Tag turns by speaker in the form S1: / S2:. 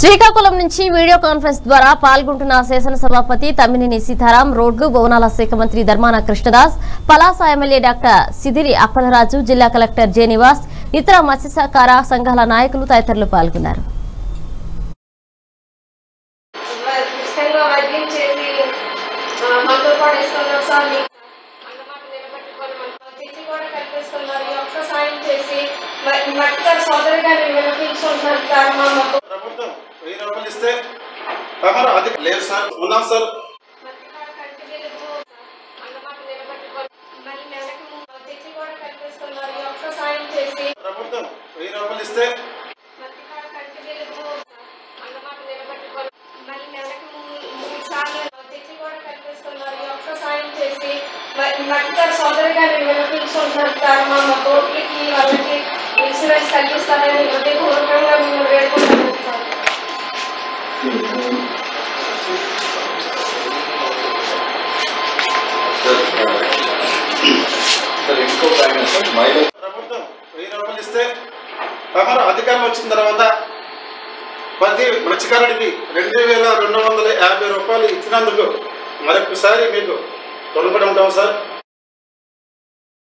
S1: శ్రీకాకుళం నుంచి video conference ద్వారా పాల్గొంటున్న శాసనసభాపతి తమ్మినేని సీతారాం రోడ్లు భవనాల శాఖ మంత్రి ధర్మాన కృష్ణదాస్ పలాస ఎమ్మెల్యే డాక్టర్ సిదిరి అప్పలరాజు జిల్లా కలెక్టర్ జె నివాస్ ఇతర మత్స్యసహకార సంఘాల నాయకులు తదితరులు పాల్గొన్నారు
S2: ఇష్టంగా వైద్యం చేసి ఆ, మనతో పాటు ఇస్తున్నారు సార్ మీకు అన్నమాట నిలబెట్టుకొని మనతో తిరిగి కూడా కల్పిస్తున్నారు ఈ ఒక్క సాయం చేసి మట్టిగారు సోదరి గారిని వినిపించుకుంటున్నారు సార్ మా మొత్తం
S3: ప్రభుత్వం వెయ్యి రూపాయలు ఇస్తే తమరు అది లేదు సార్ ఉన్నాం సార్
S2: మట్టిగారు కంటి వెలుగు అన్నమాట నిలబెట్టుకొని మళ్ళీ నెలకి తిరిగి కూడా కల్పిస్తున్నారు ఈ ఒక్క సాయం చేసి
S3: ప్రభుత్వం వెయ్యి రూపాయలు ఇస్తే
S2: మట్టిగారు కంటి వెలుగు అన్నమాట నిలబెట్టుకొని మళ్ళీ నెలకి మూడు మూడు సార్లు తిరిగి కూడా కల్పిస్తున్నారు ఈ ఒక్క సాయం చేసి మట్టిగారు సోదరి గారిని వినిపించుకుంటున్నారు సార్ మా మా కోట్లకి వాళ్ళకి ఇన్సూరెన్స్ కల్పిస్తారని హృదయపూర్వకంగా మేము వేడుకుంటున్నాం సార్
S4: సార్ ఇంకో ప్రయాణం సార్ మహిళ
S3: ప్రభుత్వం వెయ్యి రూపాయలు ఇస్తే తమరు అధికారం వచ్చిన తర్వాత ప్రతి మత్స్యకారుడికి రెండు వేల రెండు వందల యాభై రూపాయలు ఇచ్చినందుకు మరొకసారి మీకు రుణపడి ఉంటాం సార్